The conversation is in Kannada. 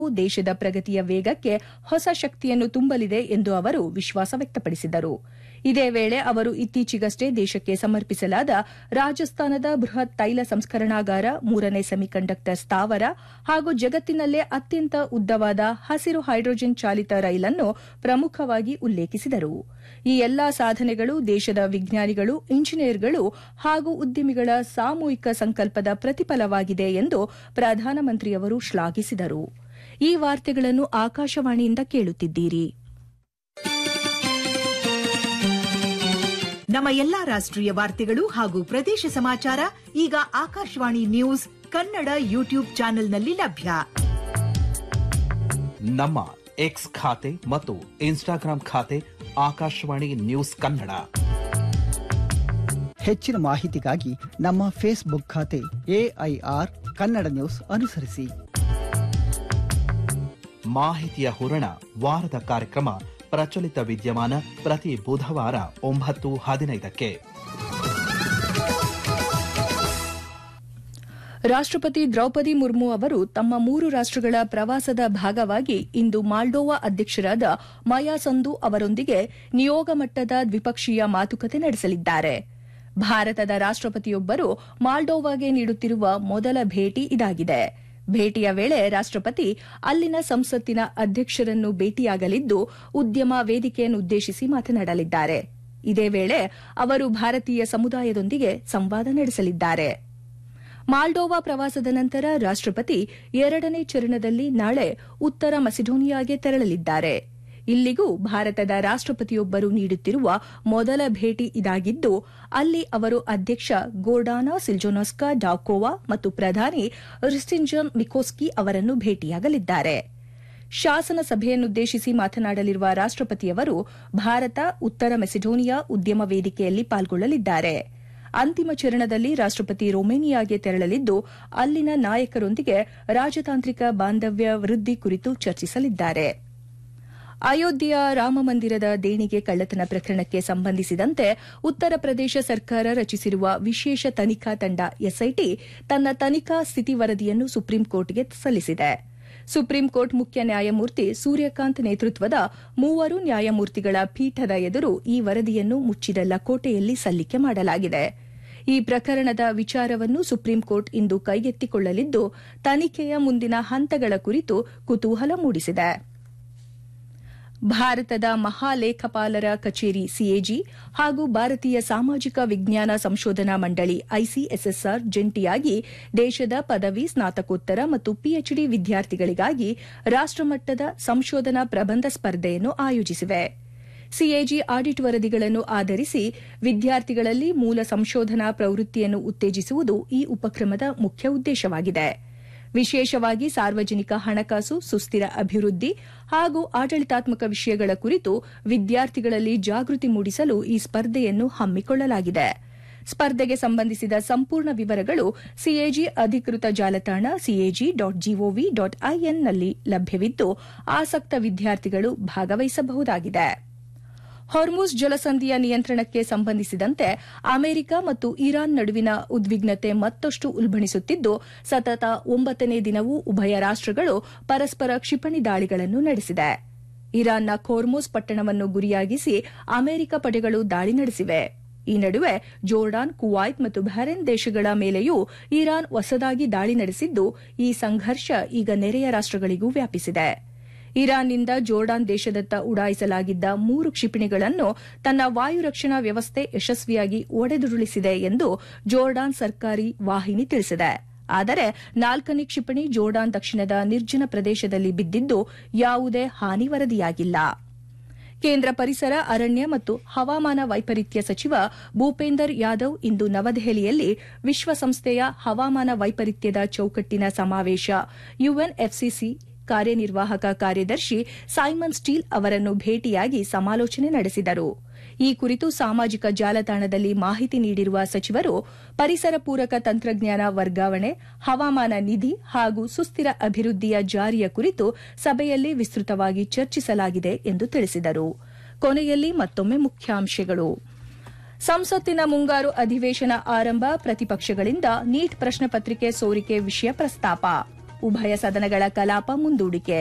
ದೇಶದ ಪ್ರಗತಿಯ ವೇಗಕ್ಕೆ ಹೊಸ ಶಕ್ತಿಯನ್ನು ತುಂಬಲಿದೆ ಎಂದು ಅವರು ವಿಶ್ವಾಸ ವ್ಯಕ್ತಪಡಿಸಿದರು ಇದೇ ವೇಳೆ ಅವರು ಇತ್ತೀಚೆಗಷ್ಟೇ ದೇಶಕ್ಕೆ ಸಮರ್ಪಿಸಲಾದ ರಾಜಸ್ಥಾನದ ಬೃಹತ್ ತೈಲ ಸಂಸ್ಕರಣಾಗಾರ ಮೂರನೇ ಸೆಮಿಕಂಡಕ್ಟರ್ ಸ್ಥಾವರ ಹಾಗೂ ಜಗತ್ತಿನಲ್ಲೇ ಅತ್ಯಂತ ಉದ್ದವಾದ ಹಸಿರು ಹೈಡ್ರೋಜನ್ ಚಾಲಿತ ರೈಲನ್ನು ಪ್ರಮುಖವಾಗಿ ಉಲ್ಲೇಖಿಸಿದರು ಈ ಎಲ್ಲಾ ಸಾಧನೆಗಳು ದೇಶದ ವಿಜ್ಞಾನಿಗಳು ಇಂಜಿನಿಯರ್ಗಳು ಹಾಗೂ ಉದ್ಯಮಿಗಳ ಸಾಮೂಹಿಕ ಸಂಕಲ್ಪದ ಪ್ರತಿಫಲವಾಗಿದೆ ಎಂದು ಪ್ರಧಾನಮಂತ್ರಿಯವರು ಶ್ಲಾಘಿಸಿದರು ಈ ವಾರ್ತೆಗಳನ್ನು ಆಕಾಶವಾಣಿಯಿಂದ ಕೇಳುತ್ತಿದ್ದೀರಿ ನಮ್ಮ ಎಲ್ಲಾ ರಾಷ್ಟ್ರೀಯ ವಾರ್ತೆಗಳು ಹಾಗೂ ಪ್ರದೇಶ ಸಮಾಚಾರ ಈಗ ಆಕಾಶವಾಣಿ ನ್ಯೂಸ್ ಕನ್ನಡ ಯೂಟ್ಯೂಬ್ ಚಾನೆಲ್ನಲ್ಲಿ ಲಭ್ಯ ನಮ್ಮ ಎಕ್ಸ್ ಖಾತೆ ಮತ್ತು ಇನ್ಸ್ಟಾಗ್ರಾಂ ಖಾತೆ ಆಕಾಶವಾಣಿ ನ್ಯೂಸ್ ಕನ್ನಡ ಹೆಚ್ಚಿನ ಮಾಹಿತಿಗಾಗಿ ನಮ್ಮ ಫೇಸ್ಬುಕ್ ಖಾತೆ ಎಐಆರ್ ಕನ್ನಡ ನ್ಯೂಸ್ ಅನುಸರಿಸಿ ಮಾಹಿತಿಯ ಹೂರಣ ವಾರದ ಕಾರ್ಯಕ್ರಮ ಪ್ರಚಲಿತ ವಿದ್ಯಮಾನ ಪ್ರತಿ ಬುಧವಾರ ಒಂಬತ್ತು ಹದಿನೈದಕ್ಕೆ ರಾಷ್ಟಪತಿ ದ್ರೌಪದಿ ಮುರ್ಮು ಅವರು ತಮ್ಮ ಮೂರು ರಾಷ್ಟಗಳ ಪ್ರವಾಸದ ಭಾಗವಾಗಿ ಇಂದು ಮಾಲ್ಡೋವಾ ಅಧ್ಯಕ್ಷರಾದ ಮಯಾ ಸಂದು ಅವರೊಂದಿಗೆ ನಿಯೋಗ ಮಟ್ಟದ ದ್ವಿಪಕ್ಷೀಯ ಮಾತುಕತೆ ನಡೆಸಲಿದ್ದಾರೆ ಭಾರತದ ರಾಷ್ಟಪತಿಯೊಬ್ಬರು ಮಾಲ್ಡೋವಾಗೆ ನೀಡುತ್ತಿರುವ ಮೊದಲ ಭೇಟಿ ಇದಾಗಿದೆ ಭೇಟಿಯ ವೇಳೆ ರಾಷ್ಟಪತಿ ಅಲ್ಲಿನ ಸಂಸತ್ತಿನ ಅಧ್ಯಕ್ಷರನ್ನು ಭೇಟಿಯಾಗಲಿದ್ದು ಉದ್ಯಮ ವೇದಿಕೆಯನ್ನುದ್ದೇಶಿಸಿ ಮಾತನಾಡಲಿದ್ದಾರೆ ಇದೇ ವೇಳೆ ಅವರು ಭಾರತೀಯ ಸಮುದಾಯದೊಂದಿಗೆ ಸಂವಾದ ನಡೆಸಲಿದ್ದಾರೆ ಮಾಲ್ಡೋವಾ ಪ್ರವಾಸದ ನಂತರ ರಾಷ್ಟಪತಿ ಎರಡನೇ ಚರಣದಲ್ಲಿ ನಾಳೆ ಉತ್ತರ ಮಸಿಡೋನಿಯಾಗೆ ತೆರಳಲಿದ್ದಾರೆ ಇಲ್ಲಿಗೂ ಭಾರತದ ರಾಷ್ಟಪತಿಯೊಬ್ಬರು ನೀಡುತ್ತಿರುವ ಮೊದಲ ಭೇಟಿ ಇದಾಗಿದ್ದು ಅಲ್ಲಿ ಅವರು ಅಧ್ಯಕ್ಷ ಗೋರ್ಡಾನಾ ಸಿಲ್ಜೋನಸ್ಕಾ ಡಾಕೋವಾ ಮತ್ತು ಪ್ರಧಾನಿ ರಿಸ್ಟಿಂಜನ್ ಮಿಕೋಸ್ಕಿ ಅವರನ್ನು ಭೇಟಿಯಾಗಲಿದ್ದಾರೆ ಶಾಸನ ಸಭೆಯನ್ನುದ್ದೇಶಿಸಿ ಮಾತನಾಡಲಿರುವ ರಾಷ್ಟಪತಿಯವರು ಭಾರತ ಉತ್ತರ ಮೆಸಿಡೋನಿಯಾ ಉದ್ಯಮ ವೇದಿಕೆಯಲ್ಲಿ ಪಾಲ್ಗೊಳ್ಳಲಿದ್ದಾರೆ ಅಂತಿಮ ಚರಣದಲ್ಲಿ ರಾಷ್ಟಪತಿ ರೊಮೇನಿಯಾಗೆ ತೆರಳಲಿದ್ದು ಅಲ್ಲಿನ ನಾಯಕರೊಂದಿಗೆ ರಾಜತಾಂತ್ರಿಕ ಬಾಂಧವ್ಯ ವೃದ್ಧಿ ಕುರಿತು ಚರ್ಚಿಸಲಿದ್ದಾರೆ ಅಯೋಧ್ಯೆಯ ರಾಮಮಂದಿರದ ದೇಣಿಗೆ ಕಳ್ಳತನ ಪ್ರಕರಣಕ್ಕೆ ಸಂಬಂಧಿಸಿದಂತೆ ಉತ್ತರ ಪ್ರದೇಶ ಸರ್ಕಾರ ರಚಿಸಿರುವ ವಿಶೇಷ ತನಿಖಾ ತಂಡ ಎಸ್ಐಟಿ ತನ್ನ ತನಿಖಾ ಸ್ಥಿತಿ ವರದಿಯನ್ನು ಸುಪ್ರೀಂಕೋರ್ಟ್ಗೆ ಸಲ್ಲಿಸಿದೆ ಸುಪ್ರೀಂಕೋರ್ಟ್ ಮುಖ್ಯ ನ್ಯಾಯಮೂರ್ತಿ ಸೂರ್ಯಕಾಂತ್ ನೇತೃತ್ವದ ಮೂವರು ನ್ಯಾಯಮೂರ್ತಿಗಳ ಪೀಠದ ಎದುರು ಈ ವರದಿಯನ್ನು ಮುಚ್ಚಿದ ಲಕೋಟೆಯಲ್ಲಿ ಸಲ್ಲಿಕೆ ಮಾಡಲಾಗಿದೆ ಈ ಪ್ರಕರಣದ ವಿಚಾರವನ್ನು ಸುಪ್ರೀಂಕೋರ್ಟ್ ಇಂದು ಕೈಗೆತ್ತಿಕೊಳ್ಳಲಿದ್ದು ತನಿಖೆಯ ಮುಂದಿನ ಹಂತಗಳ ಕುರಿತು ಕುತೂಹಲ ಮೂಡಿಸಿದೆ ಭಾರತದ ಮಹಾಲೇಖಪಾಲರ ಕಚೇರಿ ಸಿಎಜಿ ಹಾಗೂ ಭಾರತೀಯ ಸಾಮಾಜಿಕ ವಿಜ್ಞಾನ ಸಂಶೋಧನಾ ಮಂಡಳಿ ಐಸಿಎಸ್ಎಸ್ಆರ್ ಜಂಟಿಯಾಗಿ ದೇಶದ ಪದವಿ ಸ್ನಾತಕೋತ್ತರ ಮತ್ತು ಪಿಎಚ್ಡಿ ವಿದ್ಯಾರ್ಥಿಗಳಿಗಾಗಿ ರಾಷ್ಟಮಟ್ಟದ ಸಂಶೋಧನಾ ಪ್ರಬಂಧ ಸ್ಪರ್ಧೆಯನ್ನು ಆಯೋಜಿಸಿವೆ ಸಿಎಜಿ ಆಡಿಟ್ ವರದಿಗಳನ್ನು ಆಧರಿಸಿ ವಿದ್ಯಾರ್ಥಿಗಳಲ್ಲಿ ಮೂಲ ಸಂಶೋಧನಾ ಪ್ರವೃತ್ತಿಯನ್ನು ಉತ್ತೇಜಿಸುವುದು ಈ ಉಪಕ್ರಮದ ಮುಖ್ಯ ಉದ್ದೇಶವಾಗಿದೆ ವಿಶೇಷವಾಗಿ ಸಾರ್ವಜನಿಕ ಹಣಕಾಸು ಸುಸ್ಥಿರ ಅಭಿವೃದ್ಧಿ ಹಾಗೂ ಆಡಳಿತಾತ್ಮಕ ವಿಷಯಗಳ ಕುರಿತು ವಿದ್ಯಾರ್ಥಿಗಳಲ್ಲಿ ಜಾಗೃತಿ ಮೂಡಿಸಲು ಈ ಸ್ಪರ್ಧೆಯನ್ನು ಹಮ್ಮಿಕೊಳ್ಳಲಾಗಿದೆ ಸ್ಪರ್ಧೆಗೆ ಸಂಬಂಧಿಸಿದ ಸಂಪೂರ್ಣ ವಿವರಗಳು ಸಿಎಜಿ ಅಧಿಕೃತ ಜಾಲತಾಣ ಸಿಎಜಿ ಡಾಟ್ ಜಿಒವಿ ಡಾಟ್ ಐಎನ್ನಲ್ಲಿ ಲಭ್ಯವಿದ್ದು ಆಸಕ್ತ ವಿದ್ಯಾರ್ಥಿಗಳು ಭಾಗವಹಿಸಬಹುದಾಗಿದೆ ಹೊರ್ಮುಜ್ ಜಲಸಂಧಿಯ ನಿಯಂತ್ರಣಕ್ಕೆ ಸಂಬಂಧಿಸಿದಂತೆ ಅಮೆರಿಕ ಮತ್ತು ಇರಾನ್ ನಡುವಿನ ಉದ್ವಿಗ್ನತೆ ಮತ್ತಷ್ಟು ಉಲ್ಬಣಿಸುತ್ತಿದ್ದು ಸತತ ಒಂಬತ್ತನೇ ದಿನವೂ ಉಭಯ ರಾಷ್ಟಗಳು ಪರಸ್ಪರ ಕ್ಷಿಪಣಿ ದಾಳಿಗಳನ್ನು ನಡೆಸಿದೆ ಇರಾನ್ನ ಖೋರ್ಮುಜ್ ಪಟ್ಟಣವನ್ನು ಗುರಿಯಾಗಿಸಿ ಅಮೆರಿಕ ಪಡೆಗಳು ದಾಳಿ ನಡೆಸಿವೆ ಈ ನಡುವೆ ಜೋರ್ಡಾನ್ ಕುವೈತ್ ಮತ್ತು ಬಹರೇನ್ ದೇಶಗಳ ಮೇಲೆಯೂ ಇರಾನ್ ಹೊಸದಾಗಿ ದಾಳಿ ನಡೆಸಿದ್ದು ಈ ಸಂಘರ್ಷ ಈಗ ನೆರೆಯ ರಾಷ್ಟಗಳಿಗೂ ವ್ಯಾಪಿಸಿದೆ ಇರಾನ್ನಿಂದ ಜೋರ್ಡಾನ್ ದೇಶದತ್ತ ಉಡಾಯಿಸಲಾಗಿದ್ದ ಮೂರು ಕ್ಷಿಪಣಿಗಳನ್ನು ತನ್ನ ವಾಯು ರಕ್ಷಣಾ ವ್ಯವಸ್ಥೆ ಯಶಸ್ವಿಯಾಗಿ ಒಡೆದುರುಳಿಸಿದೆ ಎಂದು ಜೋರ್ಡಾನ್ ಸರ್ಕಾರಿ ವಾಹಿನಿ ತಿಳಿಸಿದೆ ಆದರೆ ನಾಲ್ಕನೇ ಕ್ಷಿಪಣಿ ಜೋರ್ಡಾನ್ ದಕ್ಷಿಣದ ನಿರ್ಜನ ಪ್ರದೇಶದಲ್ಲಿ ಬಿದ್ದಿದ್ದು ಯಾವುದೇ ಹಾನಿ ವರದಿಯಾಗಿಲ್ಲ ಕೇಂದ್ರ ಪರಿಸರ ಅರಣ್ಯ ಮತ್ತು ಹವಾಮಾನ ವೈಪರೀತ್ಯ ಸಚಿವ ಭೂಪೇಂದರ್ ಯಾದವ್ ಇಂದು ನವದೆಹಲಿಯಲ್ಲಿ ವಿಶ್ವಸಂಸ್ಥೆಯ ಹವಾಮಾನ ವೈಪರೀತ್ಯದ ಚೌಕಟ್ಟಿನ ಸಮಾವೇಶ ಯುಎನ್ಎಫ್ಸಿಸಿ ಕಾರ್ಯನಿರ್ವಾಹಕ ಕಾರ್ಯದರ್ಶಿ ಸೈಮನ್ ಸ್ಟೀಲ್ ಅವರನ್ನು ಭೇಟಿಯಾಗಿ ಸಮಾಲೋಚನೆ ನಡೆಸಿದರು ಈ ಕುರಿತು ಸಾಮಾಜಿಕ ಜಾಲತಾಣದಲ್ಲಿ ಮಾಹಿತಿ ನೀಡಿರುವ ಸಚಿವರು ಪರಿಸರ ಪೂರಕ ತಂತ್ರಜ್ಞಾನ ವರ್ಗಾವಣೆ ಹವಾಮಾನ ನಿಧಿ ಹಾಗೂ ಸುಸ್ಥಿರ ಅಭಿವೃದ್ಧಿಯ ಜಾರಿಯ ಕುರಿತು ಸಭೆಯಲ್ಲಿ ವಿಸ್ತೃತವಾಗಿ ಚರ್ಚಿಸಲಾಗಿದೆ ಎಂದು ತಿಳಿಸಿದರು ಕೊನೆಯಲ್ಲಿ ಮತ್ತೊಮ್ಮೆ ಮುಖ್ಯಾಂಶಗಳು ಸಂಸತ್ತಿನ ಮುಂಗಾರು ಅಧಿವೇಶನ ಆರಂಭ ಪ್ರತಿಪಕ್ಷಗಳಿಂದ ನೀಟ್ ಪ್ರಶ್ನೆ ಪತ್ರಿಕೆ ಸೋರಿಕೆ ವಿಷಯ ಪ್ರಸ್ತಾಪ ಉಭಯ ಸದನಗಳ ಕಲಾಪ ಮುಂದೂಡಿಕೆ